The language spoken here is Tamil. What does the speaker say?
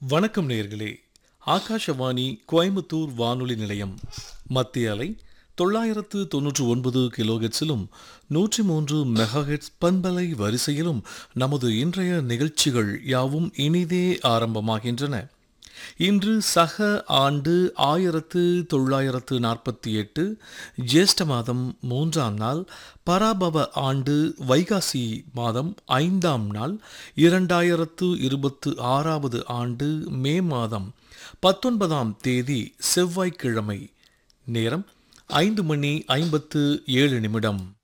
வணக்கம் நேயர்களே ஆகாஷவாணி கோயம்புத்தூர் வானொலி நிலையம் மத்திய அலை தொள்ளாயிரத்து தொன்னூற்று ஒன்பது கிலோஹெட்ஸிலும் நூற்றி மூன்று மெகாஹெட்ஸ் பண்பலை வரிசையிலும் நமது இன்றைய நிகழ்ச்சிகள் யாவும் இனிதே ஆரம்பமாகின்றன இன்று சக ஆண்டு ஆயிரத்து தொள்ளாயிரத்து நாற்பத்தி எட்டு ஜேஷ்ட மாதம் மூன்றாம் நாள் பராபவ ஆண்டு வைகாசி மாதம் ஐந்தாம் நாள் இரண்டாயிரத்து இருபத்து ஆறாவது ஆண்டு மே மாதம் பத்தொன்பதாம் தேதி செவ்வாய்க்கிழமை நேரம் ஐந்து மணி ஐம்பத்து ஏழு நிமிடம்